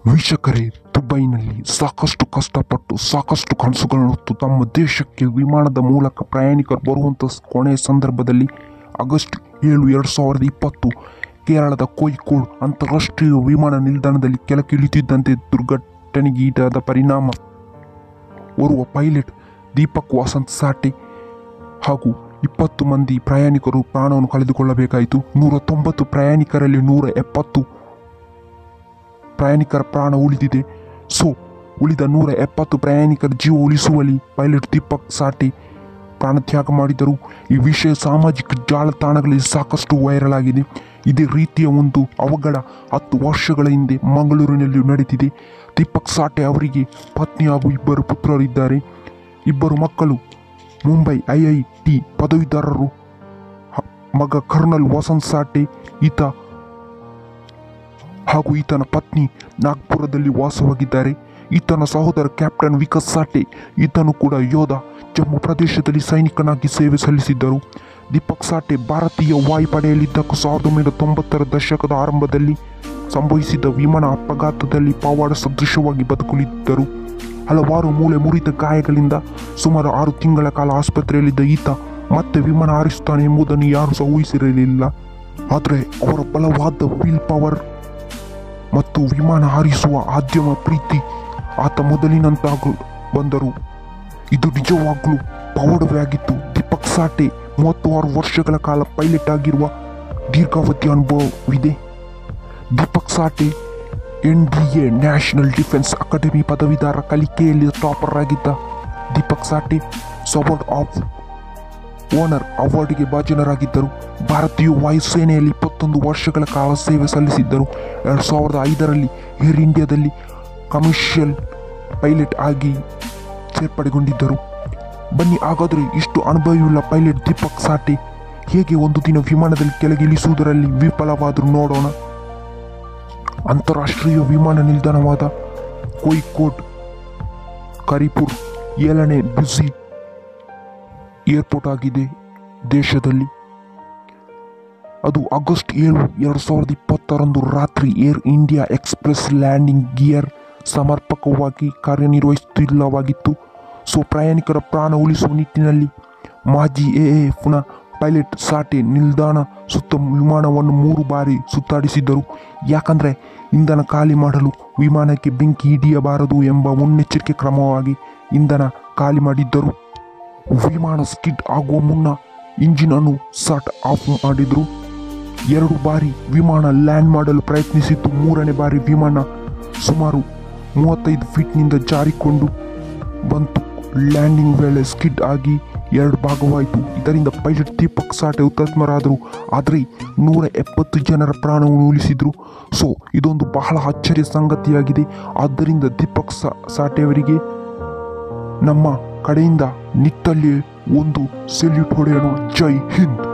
ವೀಕ್ಷಕರೇ ದುಬೈನಲ್ಲಿ ಸಾಕಷ್ಟು ಕಷ್ಟಪಟ್ಟು ಸಾಕಷ್ಟು ಕನಸುಗಳನ್ನು ಹೊತ್ತು ತಮ್ಮ ದೇಶಕ್ಕೆ ವಿಮಾನದ ಮೂಲಕ ಪ್ರಯಾಣಿಕರು ಬರುವಂಥ ಕೊನೆಯ ಸಂದರ್ಭದಲ್ಲಿ ಆಗಸ್ಟ್ ಏಳು ಎರಡು ಸಾವಿರದ ಇಪ್ಪತ್ತು ಕೇರಳದ ಕೋಯಿಕೋಡ್ ಅಂತಾರಾಷ್ಟ್ರೀಯ ವಿಮಾನ ನಿಲ್ದಾಣದಲ್ಲಿ ಕೆಳಗಿಳಿಯುತ್ತಿದ್ದಂತೆ ದುರ್ಘಟನೆಗೆ ಈಡಾದ ಪರಿಣಾಮ ಓರ್ವ ಪೈಲಟ್ ದೀಪಕ್ ವಸಂತ್ ಸಾಟೆ ಹಾಗೂ ಇಪ್ಪತ್ತು ಮಂದಿ ಪ್ರಯಾಣಿಕರು ಪ್ರಾಣವನ್ನು ಕಳೆದುಕೊಳ್ಳಬೇಕಾಯಿತು ನೂರ ತೊಂಬತ್ತು ಪ್ರಯಾಣಿಕರಲ್ಲಿ ನೂರ ಎಪ್ಪತ್ತು ಪ್ರಯಾಣಿಕರ ಪ್ರಾಣ ಉಳಿದಿದೆ ಸೊ ಉಳಿದ ನೂರ ಎಪ್ಪತ್ತು ಪ್ರಯಾಣಿಕರ ಜೀವ ಉಳಿಸುವಲ್ಲಿ ಪೈಲಟ್ ದೀಪಕ್ ಸಾಟೆ ಪ್ರಾಣತ್ಯಾಗ ಮಾಡಿದರು ಈ ವಿಷಯ ಸಾಮಾಜಿಕ ಜಾಲತಾಣಗಳಲ್ಲಿ ಸಾಕಷ್ಟು ವೈರಲ್ ಆಗಿದೆ ಇದೇ ರೀತಿಯ ಒಂದು ಅವಘಡ ಹತ್ತು ವರ್ಷಗಳ ಹಿಂದೆ ಮಂಗಳೂರಿನಲ್ಲಿ ನಡೆದಿದೆ ದೀಪಕ್ ಸಾಟೆ ಅವರಿಗೆ ಪತ್ನಿ ಹಾಗೂ ಇಬ್ಬರು ಪುತ್ರರಿದ್ದಾರೆ ಇಬ್ಬರು ಮಕ್ಕಳು ಮುಂಬೈ ಐ ಐ ಟಿ ಪದವೀಧರರು ಹ- ಮಗ ಕರ್ನಲ್ ವಸಂತ್ ಸಾಟೆ ಈತ ಹಾಗೂ ಈತನ ಪತ್ನಿ ನಾಗ್ಪುರದಲ್ಲಿ ವಾಸವಾಗಿದ್ದಾರೆ ಈತನ ಸಹೋದರ ಕ್ಯಾಪ್ಟನ್ ವಿಕಾಸ್ ಸಾಟೆ ಈತನು ಕೂಡ ಯೋಧ ಜಮ್ಮು ಪ್ರದೇಶದಲ್ಲಿ ಸೈನಿಕನಾಗಿ ಸೇವೆ ಸಲ್ಲಿಸಿದ್ದರು ದೀಪಕ್ ಸಾಟೆ ಭಾರತೀಯ ವಾಯುಪಡೆಯಲ್ಲಿದ್ದಾಗ ಸಾವಿರದ ಒಂಬೈನೂರ ತೊಂಬತ್ತರ ದಶಕದ ಆರಂಭದಲ್ಲಿ ಸಂಭವಿಸಿದ ವಿಮಾನ ಅಪಘಾತದಲ್ಲಿ ಪವಾಡ ಸದೃಶವಾಗಿ ಬದುಕುಳಿದ್ದರು ಹಲವಾರು ಮೂಳೆ ಮುರಿದ ಗಾಯಗಳಿಂದ ಸುಮಾರು ಆರು ತಿಂಗಳ ಕಾಲ ಆಸ್ಪತ್ರೆಯಲ್ಲಿದ್ದ ಈತ ಮತ್ತೆ ವಿಮಾನ ಹಾರಿಸುತ್ತಾನೆ ಎಂಬುದನ್ನು ಯಾರೂ ಸಹ ಊಹಿಸಿರಲಿಲ್ಲ ಆದರೆ ಅವರ ಬಲವಾದ ವಿಲ್ ಪವರ್ ಮತ್ತು ವಿಮಾನ ಹಾರಿಸುವ ಆದ್ಯಮ ಪ್ರೀತಿ ಆತ ಮೊದಲಿನಂತಾಗ ಬಂದರು ಇದು ನಿಜವಾಗ್ಲೂ ಪವಾಡವೇ ಆಗಿತ್ತು ದೀಪಕ್ ಸಾಟೆ ಮೂವತ್ತು ಆರು ವರ್ಷಗಳ ಕಾಲ ಪೈಲಟ್ ಆಗಿರುವ ದೀರ್ಘಾವಧಿ ಅನುಭವವಿದೆ Deepak Sathe N D A National Defence Academy ಪದವೀಧರ ಕಲಿಕೆಯಲ್ಲಿ ಟಾಪರ್ ಆಗಿದ್ದ Deepak Sathe sword of honour ಅವಾರ್ಡ್ಗೆ ಭಾಜನರಾಗಿದ್ದರು ಭಾರತೀಯ ವಾಯುಸೇನೆಯಲ್ಲಿ ಇಪ್ಪತ್ತೊಂದು ವರ್ಷಗಳ ಕಾಲ ಸೇವೆ ಸಲ್ಲಿಸಿದ್ದರು ಎರಡು ಸಾವಿರದ ಐದರಲ್ಲಿ ಏರ್ ಇಂಡಿಯಾದಲ್ಲಿ ಕಮರ್ಷಿಯಲ್ ಪೈಲಟ್ ಆಗಿ ಸೇರ್ಪಡೆಗೊಂಡಿದ್ದರು ಬನ್ನಿ ಹಾಗಾದರೆ ಇಷ್ಟು ಅನುಭವವುಳ್ಳ ಪೈಲಟ್ ದೀಪಕ್ ಸಾಟೆ ಹೇಗೆ ಒಂದು ದಿನ ವಿಮಾನದಲ್ಲಿ ಕೆಳಗಿಳಿಸುವುದರಲ್ಲಿ ವಿಫಲವಾದರೂ ನೋಡೋಣ ಅಂತಾರಾಷ್ಟ್ರೀಯ ವಿಮಾನ ನಿಲ್ದಾಣವಾದ ಕೋಯಿಕೋಡ್ ಕರಿಪುರ್ ಏಳನೇ ಬ್ಯುಸಿ ಏರ್ಪೋರ್ಟ್ ಆಗಿದೆ ದೇಶದಲ್ಲಿ ಅದು ಆಗಸ್ಟ್ ಏಳು ಎರಡು ಸಾವಿರದ ಇಪ್ಪತ್ತರಂದು ರಾತ್ರಿ Air India Express landing gear ಸಮರ್ಪಕವಾಗಿ ಕಾರ್ಯನಿರ್ವಹಿಸುತ್ತಿಲ್ಲವಾಗಿತ್ತು ಸೊ ಪ್ರಯಾಣಿಕರ ಪ್ರಾಣ ಉಳಿಸುವ ನಿಟ್ಟಿನಲ್ಲಿ ಮಾಜಿ ಎಎಫ್ನ ಪೈಲಟ್ ಸಾಟೆ ನಿಲ್ದಾಣ ಸುತ್ತ ವಿಮಾನವನ್ನು ಮೂರು ಬಾರಿ ಸುತ್ತಾಡಿಸಿದ್ದರು ಯಾಕಂದರೆ ಇಂಧನ ಖಾಲಿ ಮಾಡಲು ವಿಮಾನಕ್ಕೆ ಬೆಂಕಿ ಹಿಡಿಯಬಾರದು ಎಂಬ ಮುನ್ನೆಚ್ಚರಿಕೆ ಕ್ರಮವಾಗಿ ಇಂಧನ ಖಾಲಿ ಮಾಡಿದ್ದರು ವಿಮಾನ ಸ್ಕಿಡ್ ಆಗುವ ಮುನ್ನ ಇಂಜಿನ್ ಅನ್ನು ಸಾಟ್ ಆಫ್ ಮಾಡಿದ್ರು ಎರಡು ಬಾರಿ ವಿಮಾನ ಲ್ಯಾಂಡ್ ಮಾಡಲು ಪ್ರಯತ್ನಿಸಿದ್ದು ಮೂರನೇ ಬಾರಿ ವಿಮಾನ ಸುಮಾರು ಮೂವತ್ತೈದು ಫೀಟ್ನಿಂದ ಜಾರಿಕೊಂಡು ಬಂತು ಲ್ಯಾಂಡಿಂಗ್ ವೇಳೆ ಸ್ಕಿಡ್ ಆಗಿ ಎರಡು ಭಾಗವಾಯಿತು ಇದರಿಂದ ಪೈಲಟ್ ದೀಪಕ್ ಸಾಟೆ ಹುತಾತ್ಮರಾದರು ಆದರೆ ನೂರ ಎಪ್ಪತ್ತು ಜನರ ಪ್ರಾಣವನ್ನು ಉಳಿಸಿದ್ರು ಸೊ ಇದೊಂದು ಬಹಳ ಅಚ್ಚರಿಯ ಸಂಗತಿಯಾಗಿದೆ ಆದ್ದರಿಂದ ದೀಪಕ್ ಸಾ ಸಾಟೆಯವರಿಗೆ ನಮ್ಮ ಕಡೆಯಿಂದ ನಿಟ್ಟಲ್ಲಿ ಒಂದು ಸೆಲ್ಯೂಟ್ ಹೊಡೆಯೋಣ ಜೈ ಹಿಂದ್